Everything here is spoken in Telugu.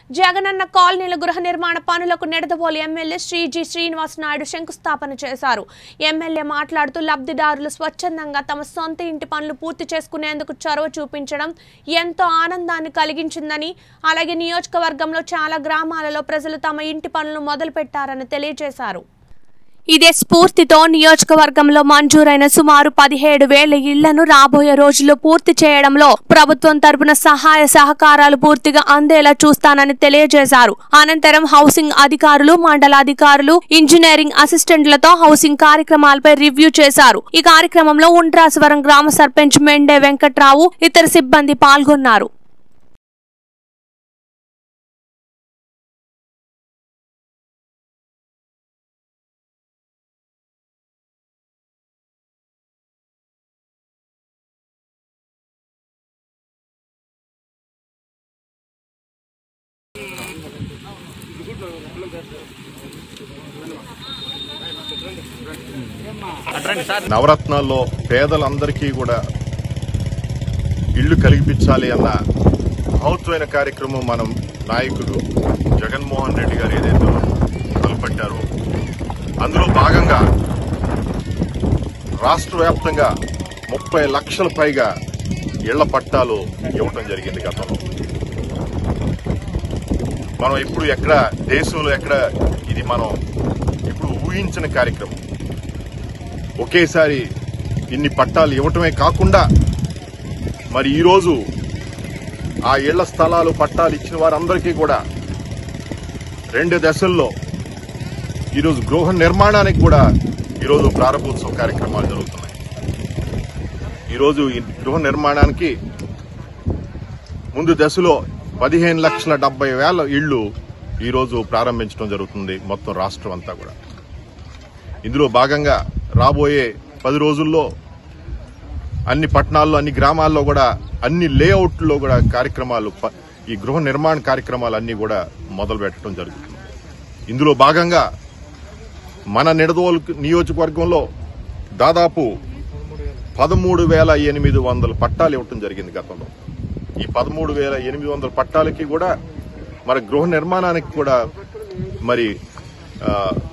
జగనన్న కాలనీల గృహ నిర్మాణ పనులకు నిడదవోలు ఎమ్మెల్యే శ్రీ జి శ్రీనివాస్ నాయుడు శంకుస్థాపన చేశారు ఎమ్మెల్యే మాట్లాడుతూ లబ్ధిదారులు స్వచ్ఛందంగా తమ సొంత ఇంటి పనులు పూర్తి చేసుకునేందుకు చొరవ చూపించడం ఎంతో ఆనందాన్ని కలిగించిందని అలాగే నియోజకవర్గంలో చాలా గ్రామాలలో ప్రజలు తమ ఇంటి పనులు మొదలుపెట్టారని తెలియజేశారు ఇదే స్ఫూర్తితో నియోజకవర్గంలో మంజూరైన సుమారు పదిహేడు వేల ఇళ్లను రాబోయే రోజుల్లో పూర్తి చేయడంలో ప్రభుత్వం తరపున సహాయ సహకారాలు పూర్తిగా అందేలా చూస్తానని తెలియజేశారు అనంతరం హౌసింగ్ అధికారులు మండల అధికారులు ఇంజనీరింగ్ అసిస్టెంట్లతో హౌసింగ్ కార్యక్రమాలపై రివ్యూ చేశారు ఈ కార్యక్రమంలో ఉండ్రాసవరం గ్రామ సర్పంచ్ మెండే వెంకట్రావు ఇతర సిబ్బంది పాల్గొన్నారు నవరత్నాల్లో పేదలందరికీ కూడా ఇళ్లు కలిగిపించాలి అన్న మహత్వమైన కార్యక్రమం మనం నాయకుడు జగన్మోహన్ రెడ్డి గారు ఏదైతే మొదలుపెట్టారో అందులో భాగంగా రాష్ట్ర వ్యాప్తంగా ముప్పై లక్షల పైగా ఇళ్ల పట్టాలు ఇవ్వటం జరిగింది గతంలో మనం ఇప్పుడు ఎక్కడ దేశంలో ఎక్కడ ఇది మనం ఇప్పుడు ఊహించని కార్యక్రమం ఒకేసారి ఇన్ని పట్టాలు ఇవ్వటమే కాకుండా మరి ఈరోజు ఆ ఇళ్ల స్థలాలు పట్టాలు ఇచ్చిన వారందరికీ కూడా రెండు దశల్లో ఈరోజు గృహ నిర్మాణానికి కూడా ఈరోజు ప్రారంభోత్సవ కార్యక్రమాలు జరుగుతున్నాయి ఈరోజు ఈ గృహ నిర్మాణానికి ముందు దశలో పదిహేను లక్షల డెబ్బై వేల ఇళ్లు ఈరోజు ప్రారంభించడం జరుగుతుంది మొత్తం రాష్ట్రం అంతా కూడా ఇందులో భాగంగా రాబోయే పది రోజుల్లో అన్ని పట్టణాల్లో అన్ని గ్రామాల్లో కూడా అన్ని లేఅవుట్లో కూడా కార్యక్రమాలు ప- ఈ గృహ నిర్మాణ కార్యక్రమాలు అన్ని కూడా మొదలు పెట్టడం జరుగుతుంది ఇందులో భాగంగా మన నిడదోలు నియోజకవర్గంలో దాదాపు పదమూడు వేల ఎనిమిది వందల పట్టాలు ఇవ్వటం జరిగింది గతంలో ఈ పదమూడు వేల ఎనిమిది వందల పట్టాలకి కూడా మరి గృహ నిర్మాణానికి కూడా మరి ఆ,